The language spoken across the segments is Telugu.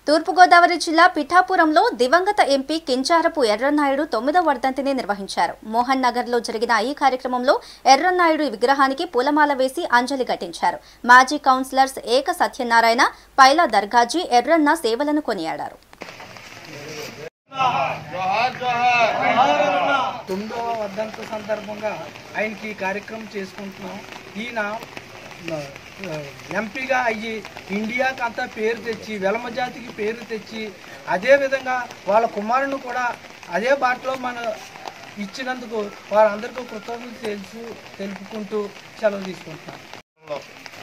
తూర్పుగోదావరి జిల్లా పిఠాపురంలో దివంగత ఎంపీ కించారపు ఎర్రన్నాయుడు తొమ్మిదవ వర్ధంతిని నిర్వహించారు మోహన్ నగర్లో జరిగిన ఈ కార్యక్రమంలో ఎర్రన్నాయుడు విగ్రహానికి పూలమాల వేసి అంజలి ఘటించారు మాజీ కౌన్సిలర్స్ ఏక సత్యనారాయణ పైలా దర్గాజీ ఎర్రన్న సేవలను కొనియాడారు తొమ్మిదవ వర్ధంత సందర్భంగా ఆయనకి ఈ కార్యక్రమం చేసుకుంటున్నాం ఈయన ఆ, ఆ, ఎంపీగా అయ్యి ఇండియాకి అంతా పేరు తెచ్చి వెలమ జాతికి పేరు తెచ్చి అదే విధంగా వాళ్ళ కుమారుని కూడా అదే బాటలో మన ఇచ్చినందుకు వారందరికీ కృతజ్ఞతలు తెలుసు తెలుపుకుంటూ సెలవు తీసుకుంటున్నాం లో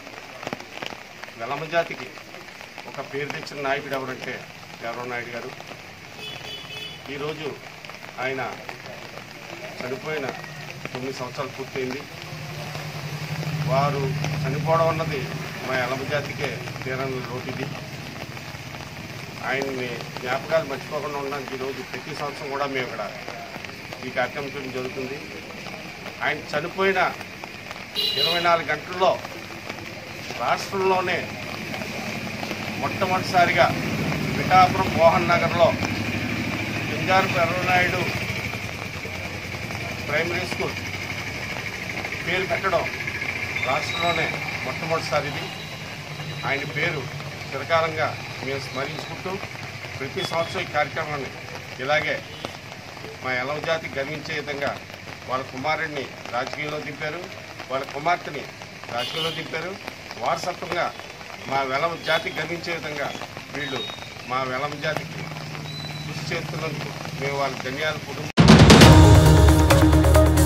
వెలమ జాతికి ఒక పేరు తెచ్చిన నాయకుడు ఎవరంటే చంద్రబాబు నాయుడు గారు ఈరోజు ఆయన చనిపోయిన తొమ్మిది సంవత్సరాలు పూర్తయింది వారు చనిపోవడం అన్నది మా ఎలమ జాతికే తీరని లోటుది ఆయన్ని జ్ఞాపకాలు మర్చిపోకుండా ఉండడానికి ఈరోజు ప్రతి సంవత్సరం కూడా మేము ఇక్కడ ఈ కార్యక్రమం చేయడం జరుగుతుంది ఆయన చనిపోయిన ఇరవై నాలుగు గంటల్లో రాష్ట్రంలోనే మొట్టమొదటిసారిగా పిఠాపురం మోహన్ నగర్లో పింజారు పెర్రనాయుడు ప్రైమరీ స్కూల్ పేరు పెట్టడం రాష్ట్రంలోనే మొట్టమొదటిసారి ఇది ఆయన పేరు చిరకాలంగా మేము స్మరించుకుంటూ ప్రతి సంవత్సరం ఈ కార్యక్రమాన్ని ఇలాగే మా ఎలవ జాతి గర్వించే విధంగా వాళ్ళ కుమారుడిని రాజకీయంలో దింపారు వాళ్ళ కుమార్తెని రాజకీయంలో దింపారు వారసత్వంగా మా వెలమ జాతి గర్వించే విధంగా వీళ్ళు మా వెలమ జాతికి కృషి చేస్తున్నందుకు మేము వాళ్ళ ధన్యాలు కుటుంబం